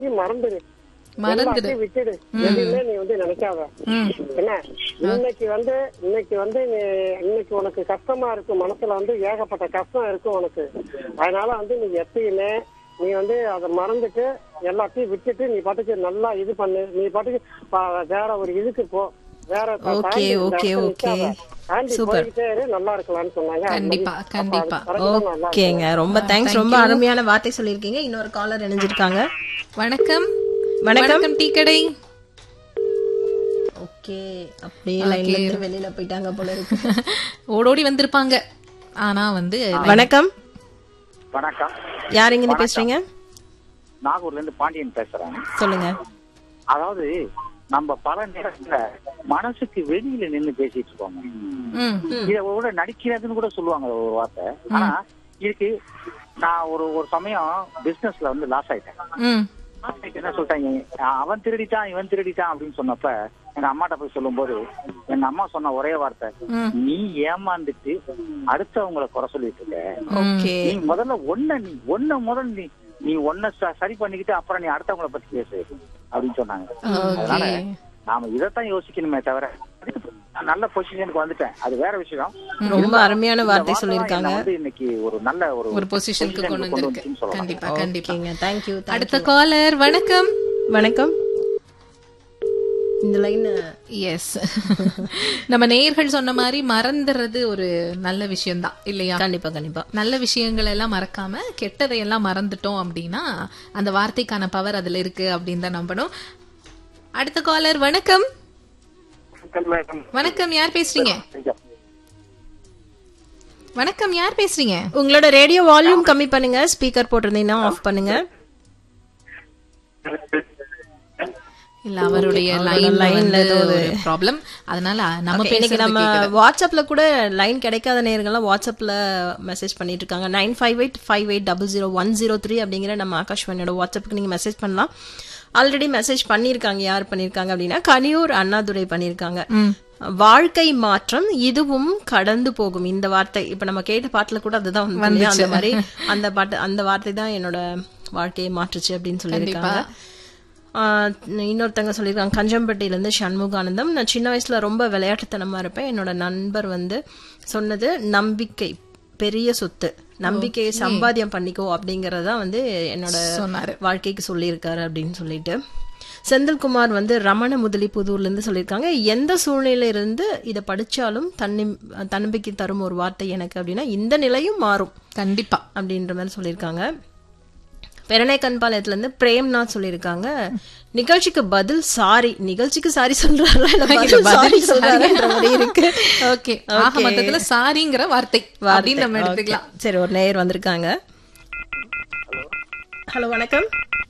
எல்லாத்தையும் மறந்துடு மறந்துடு எல்லாத்தையும் விட்டுடு எதுவுமே நீ வந்து நினைக்காத ம் என்ன இன்னைக்கு வந்து இன்னைக்கு வந்து நீ இன்னைக்கு உனக்கு கஷ்டமா இருக்கு மனசுல வந்து ஏகப்பட்ட கஷ்டம் இருக்கும் உனக்கு அதனால வந்து நீ எப்பயுமே நீ வந்து அதை மறந்துட்டு எல்லாத்தையும் விட்டுட்டு நீ பாட்டுக்கு நல்லா இது பண்ணு நீ பாட்டுக்கு ப- வேற ஒரு இதுக்கு போ வேற த- Okay, தாண்டி இந்த okay, இடத்துல okay. நிக்காத. தாண்டி Super. போய்கிட்டே இரு, நல்லா இருக்கலாம்னு சொன்னாங்க அது கண்டிப்பா, மாதிரி. கண்டிப்பா. அப்ப அது correct தான், நல்லா ஓகேங்க ரொம்ப தேங்க்ஸ் ரொம்ப அருமையான வார்த்தை சொல்லியிருக்கீங்க இன்னொரு காலர் இணைஞ்சிருக்காங்க வணக்கம் வணக்கம் வணக்கம் டீ கடை ஓகே அப்படியே லைன்ல இருந்து வெளியில போயிட்டாங்க போல இருக்கு ஓடோடி வந்திருப்பாங்க ஆனா வந்து வணக்கம் வணக்கம் யார் இங்க இருந்து பேசுறீங்க நாகூர்ல இருந்து பாண்டியன் பேசுறேன் சொல்லுங்க அதாவது நம்ம பல நேரத்துல மனசுக்கு வெளியில நின்னு பேசிட்டு இருக்கோம் ம் இத கூட நடிக்கிறதுன்னு கூட சொல்லுவாங்க ஒரு வார்த்தை ஆனா இதுக்கு நான் ஒரு ஒரு சமயம் பிசினஸ்ல வந்து லாஸ் ஆயிட்டேன் ம் லாஸ் ஆயிட்டு என்ன சொல்லிட்டாங்க அவன் திருடிட்டான் இவன் திருடிட்டான் அப்படின்னு சொன்னப்ப எங்க அம்மாட்ட போய் சொல்லும்போது எங்க அம்மா சொன்ன ஒரே வார்த்தை ம். நீ ஏமாந்துட்டு அடுத்தவங்கள குறை சொல்லிட்டு இருக்க ஓகே நீ முதல்ல ஒன்ன நீ ஒன்ன முதல்ல நீ நீ ஒன்ன ச- சரி பண்ணிக்கிட்டு அப்புறம் நீ அடுத்தவங்கள பத்தி பேசு அப்படின்னு சொன்னாங்க அதனால நாம இதைத்தான் யோசிக்கணுமே தவிர அதுக்கு நான் நல்ல பொசிஷனுக்கு வந்துட்டேன் அது வேற விஷயம் ரொம்ப அருமையான இந்த வார்த்தை வார்த்தை சொல்லியிருக்காங்க என்னை வந்து இன்னைக்கு ஒரு நல்ல ஒரு ஒரு பொசிஷனுக்கு கொண்டு வந்திருக்கு வந்துருச்சுன்னு சொல்லலாம். கண்டிப்பா கண்டிப்பா ஓகேங்க தேங்க்யூ அடுத்த காலர் வணக்கம் வணக்கம் இந்த லைன் எஸ் நம்ம நேயர்கள் சொன்ன மாதிரி மறந்துறது ஒரு நல்ல விஷயம்தான் இல்லையா கண்டிப்பா கண்டிப்பா நல்ல விஷயங்கள் எல்லாம் மறக்காம கெட்டதை எல்லாம் மறந்துட்டோம் அப்படின்னா அந்த வார்த்தைக்கான பவர் அதுல இருக்கு அப்படின்னு தான் நம்பணும் அடுத்த காலர் வணக்கம் வணக்கம் யார் பேசுறீங்க வணக்கம் யார் பேசுறீங்க உங்களோட ரேடியோ வால்யூம் கம்மி பண்ணுங்க ஸ்பீக்கர் போட்டிருந்தீங்கன்னா ஆஃப் பண்ணுங்க இல்ல அவருடைய அவரோட லைன்ல line ல ஏதோ ஒரு ப்ராப்ளம் அதனால நம்ம Okay, இன்னைக்கு பேசுறது நம்ம கேக்குது. வாட்ஸ்அப்ல கூட லைன் கிடைக்காத நேரங்கள்லாம் வாட்ஸ்அப்ல மெசேஜ் பண்ணிட்டு இருக்காங்க nine five eight five eight double zero one zero three அப்படிங்கிற நம்ம ஆகாஷ்வாணியோட வாட்ஸ்அப்புக்கு நீங்க மெசேஜ் பண்ணலாம் ஆல்ரெடி மெசேஜ் பண்ணியிருக்காங்க யார் பண்ணியிருக்காங்க அப்படின்னா கனியூர் அண்ணாதுரை பண்ணியிருக்காங்க வாழ்க்கை மாற்றம் இதுவும் கடந்து போகும் இந்த வார்த்தை இப்ப நம்ம கேட்ட பாட்டுல கூட அதுதான் வந்து இல்லையா? அந்த மாதிரி அந்த பாட்டு அந்த வார்த்தை தான் என்னோட வாழ்க்கையை மாற்றுச்சு அப்படின்னு சொல்லியிருக்காங்க ஆஹ் இன்னொருத்தங்க சொல்லியிருக்காங்க கஞ்சம்பட்டியிலேருந்து சண்முகானந்தம் நான் சின்ன வயசுல ரொம்ப விளையாட்டுத்தனமா இருப்பேன் என்னோட நண்பர் வந்து சொன்னது நம்பிக்கை பெரிய சொத்து நம்பிக்கையை சம்பாத்தியம் பண்ணிக்கோ அப்படிங்கறத வந்து என்னோட சொன்னாரு. வாழ்க்கைக்கு சொல்லியிருக்காரு அப்படின்னு சொல்லிட்டு செந்தில்குமார் வந்து ரமண முதலி புதூர்ல இருந்து சொல்லியிருக்காங்க எந்த சூழ்நிலையில இருந்து இதை படிச்சாலும் தன்னி தன்னம்பிக்கை தரும் ஒரு வார்த்தை எனக்கு அப்படின்னா இந்த நிலையும் மாறும் கண்டிப்பா அப்படின்ற மாதிரி சொல்லியிருக்காங்க பெரணை கண்பாளையத்துல இருந்து பிரேம்நாத் சொல்லியிருக்காங்க நிகழ்ச்சிக்கு பதில் சாரி நிகழ்ச்சிக்கு சாரி சொல்றாரா இல்ல பதில் சாரி சொல்றாருன்ற மாதிரி இருக்கு ஓகே ஆக மொத்தத்துல சாரிங்கிற வார்த்தை அப்படின்னு நம்ம எடுத்துக்கலாம் Okay. சரி ஒரு நேயர் வந்திருக்காங்க ஹலோ வணக்கம்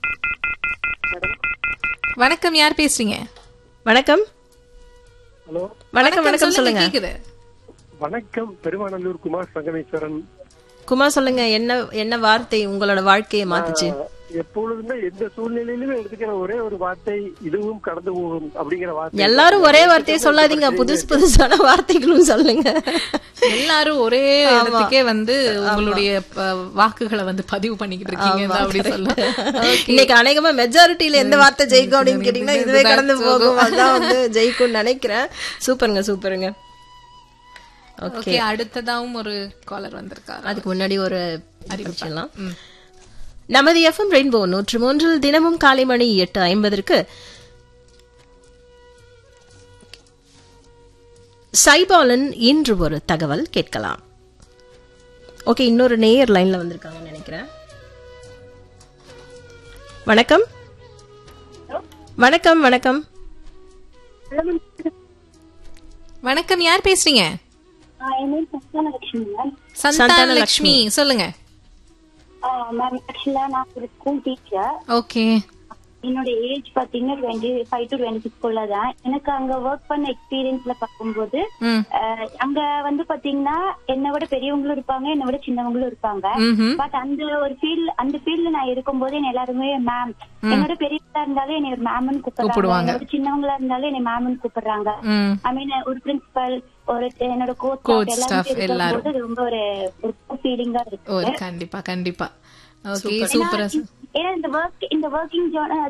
வணக்கம் யார் பேசுறீங்க வணக்கம் ஹலோ வணக்கம் வணக்கம் சொல்லுங்க கேக்குது வணக்கம் பெருமாநல்லூர் குமார் சங்கமேஸ்வரன் குமார் சொல்லுங்க என்ன என்ன வார்த்தை உங்களோட வாழ்க்கையை மாத்துச்சு எப்பொழுதுமே எந்த சூழ்நிலையிலுமே எடுத்துக்கிற ஒரே ஒரு வார்த்தை இதுவும் கடந்து போகும் அப்படிங்கிற வார்த்தை எல்லாரும் ஒரே வார்த்தையை சொல்லாதீங்க புதுசு புதுசான வார்த்தைகளும் சொல்லுங்க எல்லாரும் ஒரே இடத்துக்கே வந்து உங்களுடைய ப- வாக்குகளை வந்து பதிவு பண்ணிக்கிட்டு இருக்கீங்க அப்படி சொல்ல இன்னைக்கு அநேகமா மெஜாரிட்டியில எந்த வார்த்தை ஜெயிக்கும் அப்படின்னு கேட்டீங்கன்னா இதுவே கடந்து போகும் அதான் வந்து ஜெயிக்கும்னு நினைக்கிறேன் சூப்பருங்க சூப்பருங்க ஓகே ஓகே அடுத்ததாவும் ஒரு காலர் வந்திருக்காரு அதுக்கு முன்னாடி ஒரு அறிவிச்சிடலாம் நமது எஃப்எம் ரெயின்போ நூற்று மூன்றில் தினமும் காலை மணி எட்டு ஐம்பதற்கு சைபாலன் இன்று ஒரு தகவல் கேட்கலாம் ஓகே இன்னொரு நேயர் லைன்ல வந்திருக்காங்கன்னு நினைக்கிறேன் வணக்கம் வணக்கம் வணக்கம் வணக்கம் யார் பேசுறீங்க என் நேம் சந்தானலட்சுமி மேம் சந்தான லட்சுமி சொல்லுங்க மேம் ஆக்சுவலா நான் ஒரு ஸ்கூல் டீச்சர் ஓகே என்னோட ஏஜ் பாத்தீங்கன்னா டுவெண்ட்டி ஃபைவ் டு டுவெண்ட்டி சிக்ஸ்க்குள்ள தான் எனக்கு அங்க ஒர்க் பண்ண எக்ஸ்பீரியன்ஸ்ல பார்க்கும்போது ம் அஹ், அங்க வந்து பாத்தீங்கன்னா என்னை விட பெரியவங்களும் இருப்பாங்க என்னை விட சின்னவங்களும் இருப்பாங்க ம்ஹும். பட் அந்த ஒரு ஃபீல்ட் அந்த ஃபீல்ட்ல நான் இருக்கும்போது என்ன எல்லாருமே மேம் என்னோட பெரியவங்களா இருந்தாலும் என்னை ஒரு மேம்னு கூப்பிடுறாங்க கூப்பிடுவாங்க. என்னோட சின்னவங்களா இருந்தாலும் என்னை மேம்னு கூப்பிடுறாங்க ம் ஐ மீன் ஒரு பிரின்சிபல் ஒரு என்னோட கோச் Coach எல்லாரும் staff எல்லாரும். இருக்கும்போது அது ரொம்ப ஒரு ஒரு ஃபீலிங்கா இருக்கு ஒரு கண்டிப்பா கண்டிப்பா ஓகே சூப்பரா ஏன்னா இந்த ஒர்க் இந்த ஒர்க்கிங்